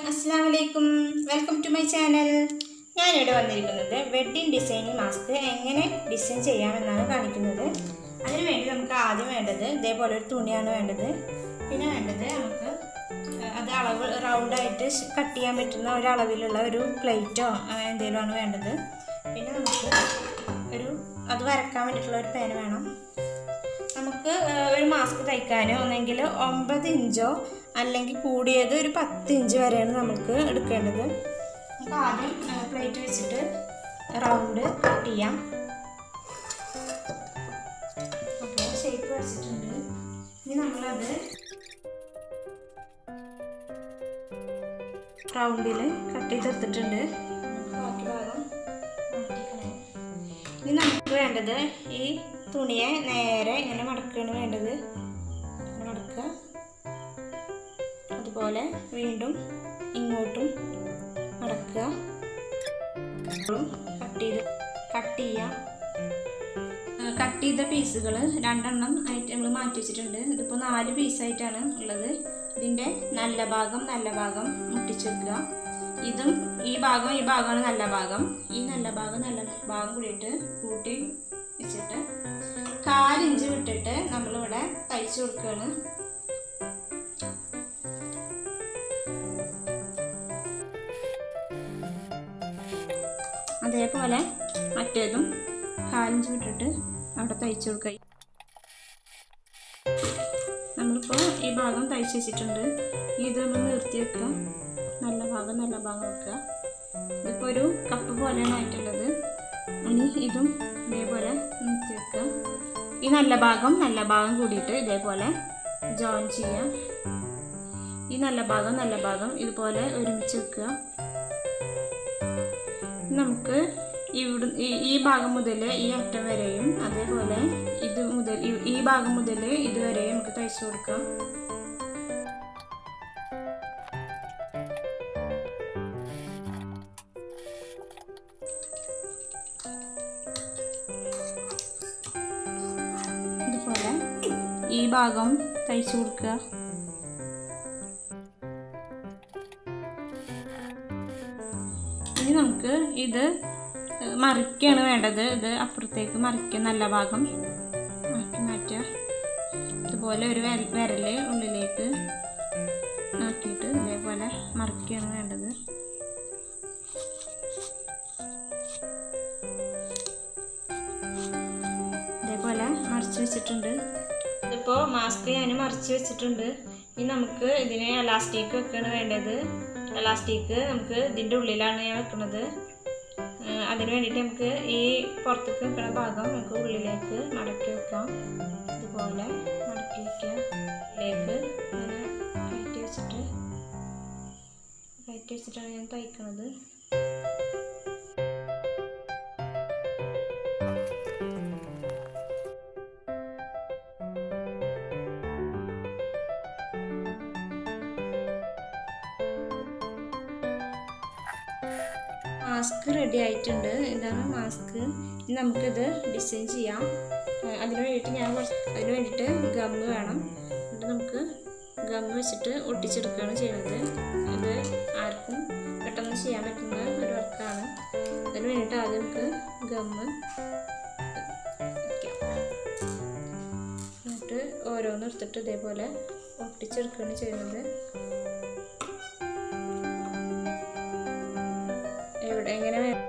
അസ്സാം വലൈക്കും welcome to my channel ഞാനിവിടെ വന്നിരിക്കുന്നത് വെഡ്ഡിങ് ഡിസൈനിങ് മാസ്ക് എങ്ങനെ ഡിസൈൻ ചെയ്യാമെന്നാണ് കാണിക്കുന്നത് അതിന് വേണ്ടി നമുക്ക് ആദ്യം വേണ്ടത് ഇതേപോലെ ഒരു തുണിയാണ് വേണ്ടത് പിന്നെ വേണ്ടത് നമുക്ക് ഏഹ്, അത് അളവ് റൗണ്ടായിട്ട് കട്ട് ചെയ്യാൻ പറ്റുന്ന ഒരു അളവിലുള്ള ഒരു പ്ലേറ്റോ അങ്ങനെ എന്തെങ്കിലുമാണ് വേണ്ടത് പിന്നെ നമുക്ക് ഒരു അത് വരക്കാൻ വേണ്ടിയിട്ടുള്ള ഒരു പേന വേണം നമുക്ക് ഏഹ്, ഒരു മാസ്ക് തയ്ക്കാൻ ഒന്നെങ്കിൽ ഒമ്പത് ഇഞ്ചോ അല്ലെങ്കിൽ കൂടിയത് ഒരു പത്ത് ഇഞ്ച് വരെയാണ് നമുക്ക് എടുക്കേണ്ടത് നമുക്ക് ആദ്യം പ്ലേറ്റ് വെച്ചിട്ട് റൗണ്ട് കട്ട് ചെയ്യാം ഓക്കെ ഷേപ്പ് വെച്ചിട്ടുണ്ട് ഇനി നമ്മളത് റൗണ്ടിൽ കട്ട് ചെയ്തെടുത്തിട്ടുണ്ട് ബാക്കി ഭാഗം മാറ്റിക്കളയാം ഇനി നമുക്ക് വേണ്ടത് ഈ തുണിയെ നേരെ ഇങ്ങനെ മടക്കുകയാണ് വേണ്ടത് ഇങ്ങനെ മടക്കുക അതുപോലെ വീണ്ടും ഇങ്ങോട്ടും മടക്കുക കട്ട് ചെയ്ത് കട്ട് ചെയ്യാം കട്ട് ചെയ്ത പീസുകൾ രണ്ടെണ്ണം ആയിട്ട് നമ്മൾ മാറ്റി വെച്ചിട്ടുണ്ട് ഇതിപ്പോൾ നാല് പീസായിട്ടാണ് ഉള്ളത് ഇതിൻ്റെ നല്ല ഭാഗം നല്ല ഭാഗം മുട്ടിച്ച് വെക്കുക ഇതും ഈ ഭാഗം ഈ ഭാഗമാണ് നല്ല ഭാഗം ഈ നല്ല ഭാഗം നല്ല ഭാഗം കൂടിയിട്ട് കൂട്ടി വെച്ചിട്ട് കാലിഞ്ച് വിട്ടിട്ട് നമ്മളിവിടെ തയ്ച്ചു കൊടുക്കുകയാണ് അതേപോലെ മറ്റേതും കാലിഞ്ച് വിട്ടിട്ട് അവിടെ തയ്ച്ചു കൊടുക്കുക നമ്മളിപ്പോൾ ഈ ഭാഗം തയ്ച്ച് വെച്ചിട്ടുണ്ട് ഇത് നമ്മൾ നിർത്തി വെക്കുക നല്ല ഭാഗം നല്ല ഭാഗം വെക്കുക ഇതിപ്പോൾ ഒരു കപ്പ് പോലെയാണ് ആയിട്ടുള്ളത് ഇനി ഇതും ഇതേപോലെ നിർത്തി വെക്കുക ഈ നല്ല ഭാഗം നല്ല ഭാഗം കൂടിയിട്ട് ഇതേപോലെ ജോയിൻ ചെയ്യാം ഈ നല്ല ഭാഗം നല്ല ഭാഗം ഇതുപോലെ ഒരുമിച്ച് വെക്കുക നമുക്ക് ഇവിടെ ഈ- ഈ ഭാഗം മുതൽ ഈ അറ്റം വരെയും അതേപോലെ ഇത് മുതൽ ഈ- ഈ ഭാഗം മുതൽ ഇതുവരെയും നമുക്ക് തയ്ച്ചു കൊടുക്കാം ഇതുപോലെ ഈ ഭാഗം തയ്ച്ചു കൊടുക്കുക ഇനി നമുക്ക് ഇത് മറിക്കാണ് വേണ്ടത് ഇത് അപ്പുറത്തേക്ക് മറിക്കുക നല്ല ഭാഗം ആക്കി മാറ്റുക ഇതുപോലെ ഒരു വിര- വിരല് ഉള്ളിലേക്ക് ആക്കിയിട്ട് ഇതേപോലെ മറിക്കുകയാണ് വേണ്ടത് ഇതേപോലെ മറിച്ച് വെച്ചിട്ടുണ്ട് ഇതിപ്പോൾ മാസ്ക് ഞാൻ മറിച്ച് വെച്ചിട്ടുണ്ട് ഇനി നമുക്ക് ഇതിന് എലാസ്റ്റിക് വെക്കാണ് വേണ്ടത് എലാസ്റ്റിക് നമുക്ക് ഇതിൻ്റെ ഉള്ളിലാണ് ഞാൻ വെക്കുന്നത് ഏഹ് അതിന് വേണ്ടിയിട്ട് നമുക്ക് ഈ പുറത്തേക്ക് വെക്കുന്ന ഭാഗം നമുക്ക് ഉള്ളിലേക്ക് മടക്കി വെക്കാം ഇതുപോലെ മടക്കി വയ്ക്കുക ഇതിലേക്ക് ഇങ്ങനെ കയറ്റി വെച്ചിട്ട് കയറ്റി വെച്ചിട്ടാണ് ഞാൻ തയ്ക്കുന്നത് മാസ്ക് റെഡി ആയിട്ടുണ്ട് ഇതാണ് മാസ്ക് ഇനി നമുക്കിത് ഡിസൈൻ ചെയ്യാം ഏഹ് അതിന് വേണ്ടിയിട്ട് ഞാൻ കുറച്ച് അതിന് വേണ്ടിയിട്ട് ഗമ്മ് വേണം എന്നിട്ട് നമുക്ക് ഗമ്മ് വെച്ചിട്ട് ഒട്ടിച്ചെടുക്കുകയാണ് ചെയ്യുന്നത് ഇത് ആർക്കും പെട്ടെന്ന് ചെയ്യാൻ പറ്റുന്ന ഒരു വർക്കാണ് അതിന് വേണ്ടിയിട്ട് ആദ്യം നമുക്ക് ഗമ്മ് വയ്ക്കാം എന്നിട്ട് ഓരോന്ന് എടുത്തിട്ട് ഇതേപോലെ ഒട്ടിച്ചെടുക്കുകയാണ് ചെയ്യുന്നത് എവിടെ എങ്ങനെ വേ-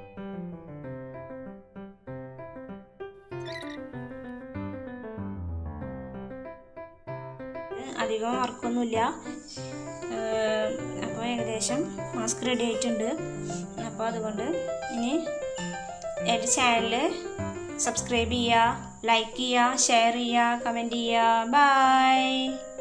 അധികം വർക്കൊന്നുമില്ല അപ്പോൾ ഏകദേശം മാസ്ക് റെഡി ആയിട്ടുണ്ട് അപ്പോൾ അതുകൊണ്ട് ഇനി എൻ്റെ ചാനൽ സബ്സ്ക്രൈബ് ചെയ്യുക ലൈക്ക് ചെയ്യുക ഷെയർ ചെയ്യുക കമൻറ്റ് ചെയ്യുക ബൈ